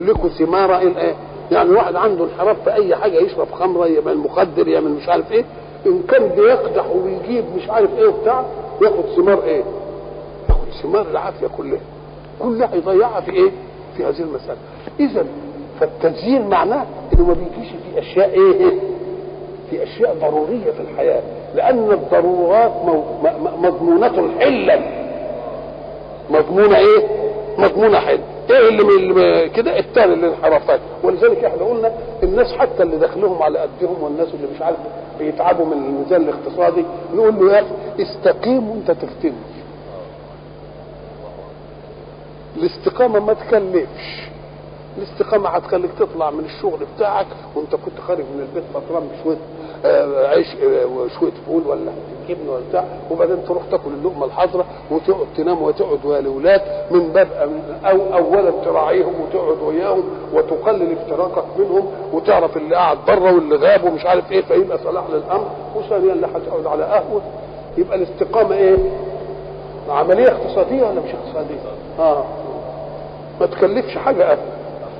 لكم ثمار ايه يعني واحد عنده انحراف في اي حاجه يشرب خمره يعمل مخدر يعمل مش عارف ايه ان كان بيقدح وبيجيب مش عارف ايه وبتاع ياخد ثمار ايه ياخد ثمار العافيه كلها كلها يضيعها في ايه في هذه المساله اذا فالتزيين معناه انه ما بيجيش في اشياء ايه في اشياء ضروريه في الحياه لان الضرورات مضمونه حلا مضمونه ايه مضمونه حل ايه اللي من كده التاني الانحرافات ولذلك احنا قلنا الناس حتى اللي دخلهم على قدهم والناس اللي مش عارف بيتعبوا من الميزان الاقتصادي نقول له يا اخي استقيم وانت تفتن الاستقامه ما تكلفش الاستقامه هتخليك تطلع من الشغل بتاعك وانت كنت خارج من البيت فطران بشويه آه عيش آه وشويه فول ولا جبن ولا بتاع وبعدين تروح تاكل اللقمه الحاضره وتقعد تنام وتقعد ويا الاولاد من باب او اولا تراعيهم وتقعد وياهم وتقلل افتراقك منهم وتعرف اللي قاعد بره واللي غاب ومش عارف ايه فيبقى صلاح للامر وثانيا اللي هتقعد على قهوه يبقى الاستقامه ايه؟ عمليه اقتصاديه ولا مش اقتصاديه؟ اه ما تكلفش حاجه ابدا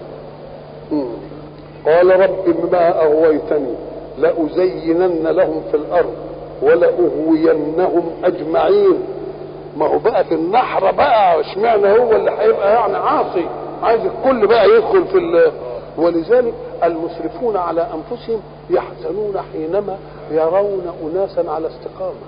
قال رب بما اغويتني لازينن لهم في الارض ولاغوينهم اجمعين ما هو بقى في النحر بقى اشمعنى هو اللي هيبقى يعني عاصي عايز الكل بقى يدخل في ال... ولذلك المسرفون على انفسهم يحزنون حينما يرون اناسا على استقامه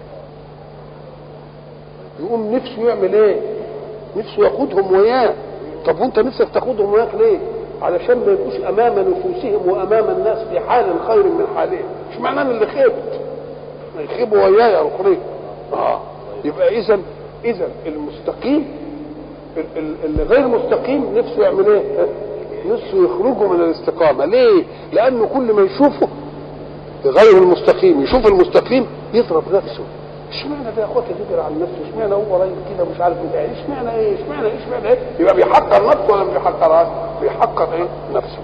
يقوم نفسه يعمل ايه نفسه ياخدهم وياه طب وانت نفسك تاخدهم وياك ليه علشان ما يبقوش امام نفوسهم وامام الناس في حال خير من حالهم مش معناه ان اللي خبت يخيبوا ويايا الاخرين اه يبقى اذا اذا المستقيم اللي غير مستقيم نفسه يعمل ايه؟ نفسه يخرجوا من الاستقامه ليه؟ لانه كل ما يشوفه غير المستقيم يشوف المستقيم يضرب نفسه اشمعنى ده يا اخواتي يدبر عن نفسه اشمعنى هو راجل كده مش عارف بتاع اشمعنى ايه اشمعنى ايه اشمعنى ايه يبقى بيحقر نفسه ولا مش بيحقر بيحقر ايه نفسه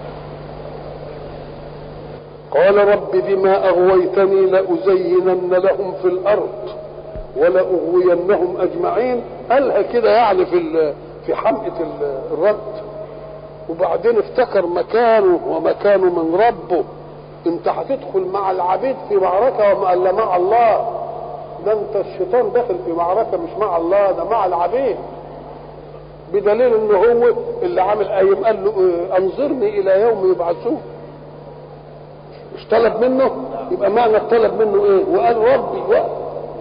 قال رب بما اغويتني لازينن لهم في الارض ولاغوينهم اجمعين قالها كده يعني في في حمقه الرد وبعدين افتكر مكانه ومكانه من ربه انت هتدخل مع العبيد في معركه ولا مع الله ده انت الشيطان داخل في معركه مش مع الله ده مع العبيد بدليل ان هو اللي عامل ايام قال له انظرني الى يوم يبعثون مش طلب منه يبقى معنى الطلب منه ايه وقال ربي وقت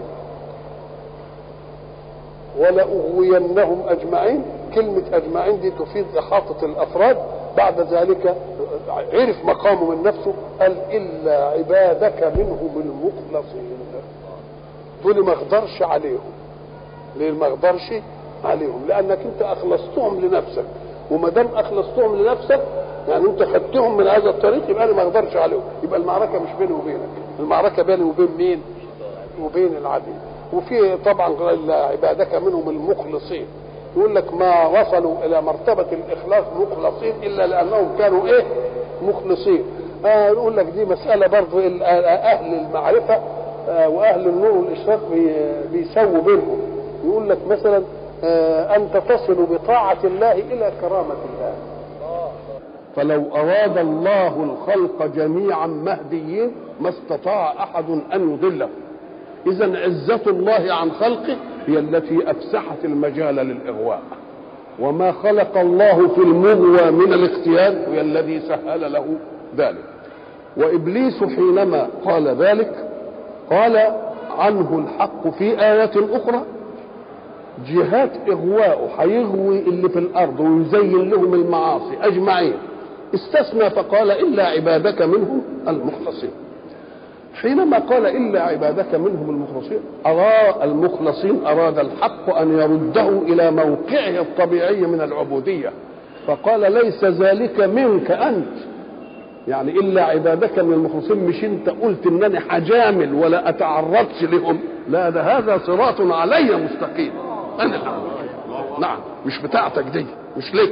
ولأغوينهم أجمعين كلمة أجمعين دي تفيد إحاطة الأفراد بعد ذلك عرف مقامه من نفسه قال إلا عبادك منهم المخلصين دول ما اقدرش عليهم ليه ما اقدرش عليهم لانك انت اخلصتهم لنفسك وما دام اخلصتهم لنفسك يعني انت خدتهم من هذا الطريق يبقى انا ما اقدرش عليهم يبقى المعركه مش بيني وبينك المعركه بيني وبين مين وبين العبيد وفي طبعا عبادك منهم المخلصين يقول لك ما وصلوا الى مرتبه الاخلاص مخلصين الا لانهم كانوا ايه مخلصين آه يقول لك دي مساله برضو اهل المعرفه آه واهل النور والاشراق بيسووا بينهم يقول لك مثلا آه انت تصل بطاعه الله الى كرامه الله فلو اراد الله الخلق جميعا مهديين ما استطاع احد ان يضله اذا عزه الله عن خلقه هي التي افسحت المجال للاغواء وما خلق الله في المغوى من الاختيار هي الذي سهل له ذلك وابليس حينما قال ذلك قال عنه الحق في آيات أخرى جهات إغواءه هيغوي اللي في الأرض ويزين لهم المعاصي أجمعين استثنى فقال إلا عبادك منهم المخلصين حينما قال إلا عبادك منهم المخلصين أرى المخلصين أراد الحق أن يرده إلى موقعه الطبيعي من العبودية فقال ليس ذلك منك أنت يعني الا عبادك من المخلصين مش انت قلت انني حجامل ولا اتعرضش لهم لا ده هذا صراط علي مستقيم انا اللي نعم مش بتاعتك دي مش لك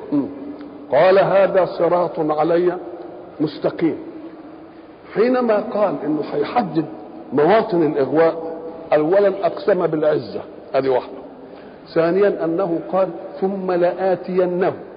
قال هذا صراط علي مستقيم حينما قال انه هيحدد مواطن الاغواء اولا اقسم بالعزه ادي واحده ثانيا انه قال ثم لاتينهم